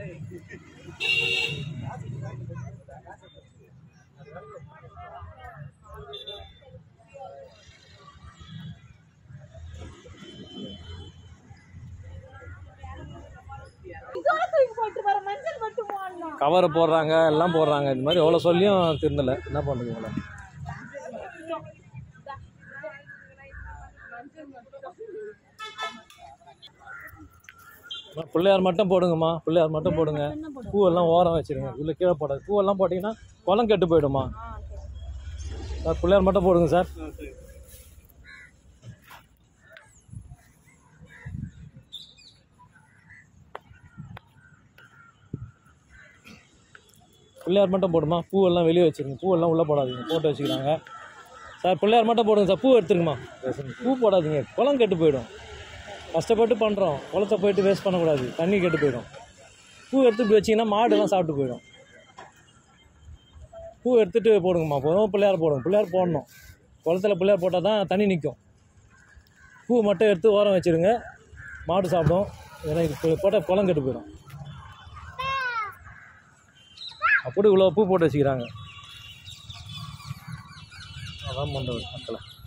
போட்டு வர மஞ்சள் மட்டும் போடணும் கவரை போடுறாங்க எல்லாம் போடுறாங்க இந்த மாதிரி எவ்வளோ சொல்லியும் திருந்தலை என்ன பண்ணுறது இவங்கள அம்மா, பிள்ளையார் மட்டும் போடுங்கம்மா பிள்ளையார் மட்டும் போடுங்க பூவெல்லாம் ஓரம் வச்சிருங்க இல்லை கீழே போடாது பூவெல்லாம் போட்டிங்கன்னா குளம் கெட்டு போயிடுமா சார் பிள்ளையார் மட்டும் போடுங்க சார் பிள்ளையார் மட்டும் போடுமா பூவெல்லாம் வெளியே வச்சிருங்க பூவெல்லாம் உள்ளே போடாதீங்க போட்டு வச்சுக்கிறாங்க சார் பிள்ளையார் மட்டும் போடுங்க சார் பூ எடுத்துருங்கம்மா பூ போடாதீங்க குளம் கெட்டு போயிடும் கஷ்டப்பட்டு பண்ணுறோம் குளத்தை போயிட்டு வேஸ்ட் பண்ணக்கூடாது தண்ணி கெட்டு போயிடும் பூ எடுத்து இப்படி வச்சிங்கன்னா மாடுலாம் சாப்பிட்டு போயிடும் பூ எடுத்துகிட்டு போடுங்கம்மா போதும் பிள்ளையார் போடுங்க பிள்ளையார் போடணும் குளத்துல பிள்ளையார் போட்டால் தான் தண்ணி நிற்கும் பூ மட்டும் எடுத்து ஓரம் வச்சிருங்க மாடு சாப்பிடும் ஏன்னா இது போட்டால் குளம் கெட்டு போயிடும் அப்படி இவ்வளோ பூ போட்டு வச்சுக்கிறாங்க அதான் பண்ணுறது மக்களை